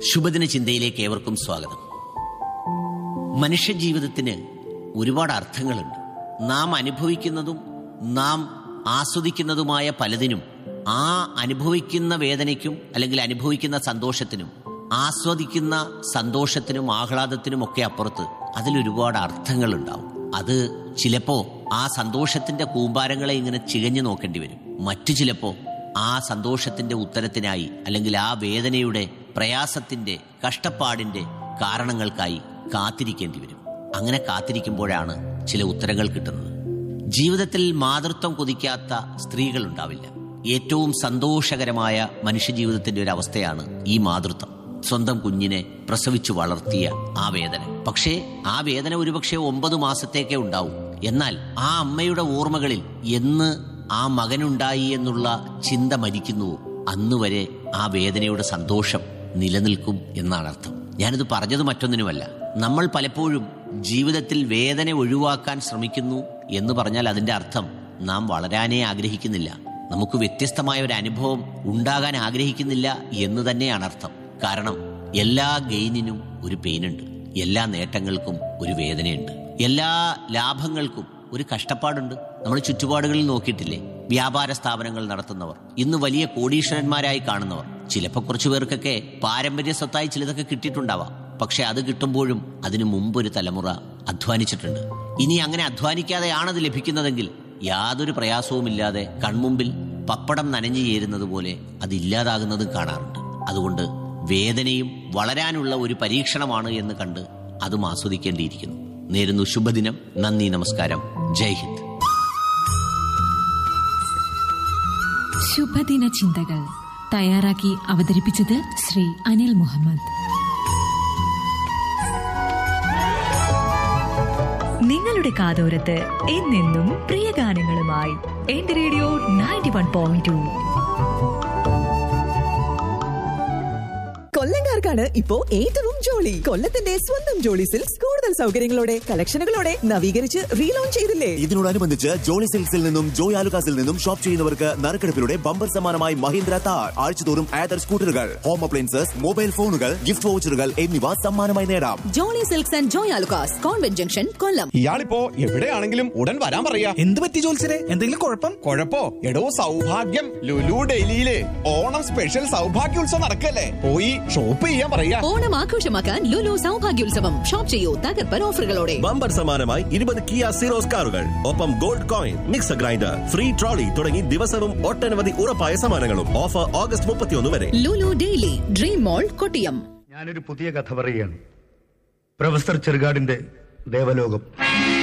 ശുഭദിന ചിന്തയിലേക്ക് ഏവർക്കും സ്വാഗതം മനുഷ്യജീവിതത്തിന് ഒരുപാട് അർത്ഥങ്ങളുണ്ട് നാം അനുഭവിക്കുന്നതും നാം ആസ്വദിക്കുന്നതുമായ പലതിനും ആ അനുഭവിക്കുന്ന വേദനയ്ക്കും അല്ലെങ്കിൽ അനുഭവിക്കുന്ന സന്തോഷത്തിനും ആസ്വദിക്കുന്ന സന്തോഷത്തിനും ആഹ്ലാദത്തിനും ഒക്കെ അപ്പുറത്ത് അതിലൊരുപാട് അർത്ഥങ്ങളുണ്ടാവും അത് ചിലപ്പോ ആ സന്തോഷത്തിന്റെ കൂമ്പാരങ്ങളെ ഇങ്ങനെ ചികഞ്ഞു നോക്കേണ്ടി വരും മറ്റു ചിലപ്പോ ആ സന്തോഷത്തിന്റെ ഉത്തരത്തിനായി അല്ലെങ്കിൽ ആ വേദനയുടെ പ്രയാസത്തിന്റെ കഷ്ടപ്പാടിന്റെ കാരണങ്ങൾക്കായി കാത്തിരിക്കേണ്ടി വരും അങ്ങനെ കാത്തിരിക്കുമ്പോഴാണ് ചില ഉത്തരങ്ങൾ കിട്ടുന്നത് ജീവിതത്തിൽ മാതൃത്വം കൊതിക്കാത്ത സ്ത്രീകൾ ഉണ്ടാവില്ല ഏറ്റവും സന്തോഷകരമായ മനുഷ്യജീവിതത്തിന്റെ ഒരു അവസ്ഥയാണ് ഈ മാതൃത്വം സ്വന്തം കുഞ്ഞിനെ പ്രസവിച്ചു വളർത്തിയ ആ വേദന പക്ഷേ ആ വേദന ഒരുപക്ഷെ ഒമ്പത് മാസത്തേക്കേ ഉണ്ടാവും എന്നാൽ ആ അമ്മയുടെ ഓർമ്മകളിൽ എന്ന് ആ മകനുണ്ടായി എന്നുള്ള ചിന്ത മരിക്കുന്നുവോ അന്ന് വരെ ആ വേദനയുടെ സന്തോഷം നിലനിൽക്കും എന്നാണ് അർത്ഥം ഞാനിത് പറഞ്ഞത് മറ്റൊന്നിനുമല്ല നമ്മൾ പലപ്പോഴും ജീവിതത്തിൽ വേദന ഒഴിവാക്കാൻ ശ്രമിക്കുന്നു എന്ന് പറഞ്ഞാൽ അതിന്റെ അർത്ഥം നാം വളരാനേ ആഗ്രഹിക്കുന്നില്ല നമുക്ക് വ്യത്യസ്തമായ ഒരു അനുഭവം ഉണ്ടാകാൻ ആഗ്രഹിക്കുന്നില്ല എന്ന് തന്നെയാണ് അർത്ഥം കാരണം എല്ലാ ഗെയിനിനും ഒരു പെയിനുണ്ട് എല്ലാ നേട്ടങ്ങൾക്കും ഒരു വേദനയുണ്ട് എല്ലാ ലാഭങ്ങൾക്കും ഒരു കഷ്ടപ്പാടുണ്ട് നമ്മൾ ചുറ്റുപാടുകളിൽ നോക്കിയിട്ടില്ലേ വ്യാപാര സ്ഥാപനങ്ങൾ നടത്തുന്നവർ ഇന്ന് വലിയ കോടീശ്വരന്മാരായി കാണുന്നവർ ചിലപ്പോൾ കുറച്ചു പേർക്കൊക്കെ പാരമ്പര്യ സ്വത്തായി ചിലതൊക്കെ കിട്ടിയിട്ടുണ്ടാവാം പക്ഷെ അത് കിട്ടുമ്പോഴും അതിനു മുമ്പ് ഒരു തലമുറ അധ്വാനിച്ചിട്ടുണ്ട് ഇനി അങ്ങനെ അധ്വാനിക്കാതെയാണത് ലഭിക്കുന്നതെങ്കിൽ യാതൊരു പ്രയാസവുമില്ലാതെ കൺമുമ്പിൽ പപ്പടം നനഞ്ഞു ചേരുന്നത് പോലെ അത് ഇല്ലാതാകുന്നതും കാണാറുണ്ട് അതുകൊണ്ട് വേദനയും വളരാനുള്ള ഒരു പരീക്ഷണമാണ് എന്ന് കണ്ട് അതും ആസ്വദിക്കേണ്ടിയിരിക്കുന്നു നേരുന്നു ശുഭദിനം നന്ദി നമസ്കാരം ജയ് ഹിന്ദ് ശുഭദിന ചിന്തകൾ തയ്യാറാക്കി അവതരിപ്പിച്ചത് ശ്രീ അനിൽ മുഹമ്മദ് നിങ്ങളുടെ കാതോരത്ത് എന്നെന്നും പ്രിയ ഗാനങ്ങളുമായി എന്റെ radio ninety one point two കൊല്ലങ്കാർക്കാണ് ഇപ്പോ ഏറ്റവും ജോളി കൊല്ലത്തിന്റെ സ്വന്തം ജോളി സിൽക്സ് കൂടുതൽ സൗകര്യങ്ങളോടെ കളക്ഷനുകളോടെ നവീകരിച്ച് റീലോഞ്ച് ചെയ്തില്ലേ ഇതിനോടനുബന്ധിച്ച് ജോളി സിൽക്സിൽ നിന്നും ജോയ് ആലുകാസിൽ നിന്നും ഷോപ്പ് ചെയ്യുന്നവർക്ക് നറുക്കെടുപ്പിലൂടെ ബമ്പർ സമ്മാനമായി മഹീന്ദ്ര താർ ആഴ്ചതോറും ആദർ സ്കൂട്ടറുകൾ ഹോം അപ്ലയൻസസ് മൊബൈൽ ഫോണുകൾ ഗിഫ്റ്റ് വൗച്ചറുകൾ എന്നിവ സമ്മാനമായി നേടാം Jolly Silks and Joy Alukkas convent junction Kollam ഇയാളിപ്പോ എവിടെയാണെങ്കിലും ഉടൻ വരാൻ പറയാ എന്ത് പറ്റി ജോത്സരെ എന്തെങ്കിലും കുഴപ്പം കൊഴപ്പോ എടോ സൗഭാഗ്യം ലുലു ഡൽഹിയില് ഓണം സ്പെഷ്യൽ സൗഭാഗ്യോത്സവം നടക്കല്ലേ പോയി ഷോപ്പ് ചെയ്യാൻ പറയാ ഓണം ആഘോഷമാക്കാൻ ലുലു സൗഭാഗ്യോത്സവം ഷോപ്പ് ചെയ്യൂ തകർപ്പൻ ഓഫറുകളോടെ ബമ്പർ സമ്മാനമായി ഇരുപത് കിയ സീറോസ് കാറുകൾ ഒപ്പം gold coin mixer grinder free trolley തുടങ്ങി ദിവസവും ഒട്ടനവധി ഉറപ്പായ സമ്മാനങ്ങളും ഓഫർ ഓഗസ്റ്റ് മുപ്പത്തിയൊന്ന് വരെ Lulu daily dream mall Kottiyam ഞാനൊരു പുതിയ കഥ പറയുകയാണ് പ്രൊഫസർ ചെറുകാടിന്റെ ദേവലോകം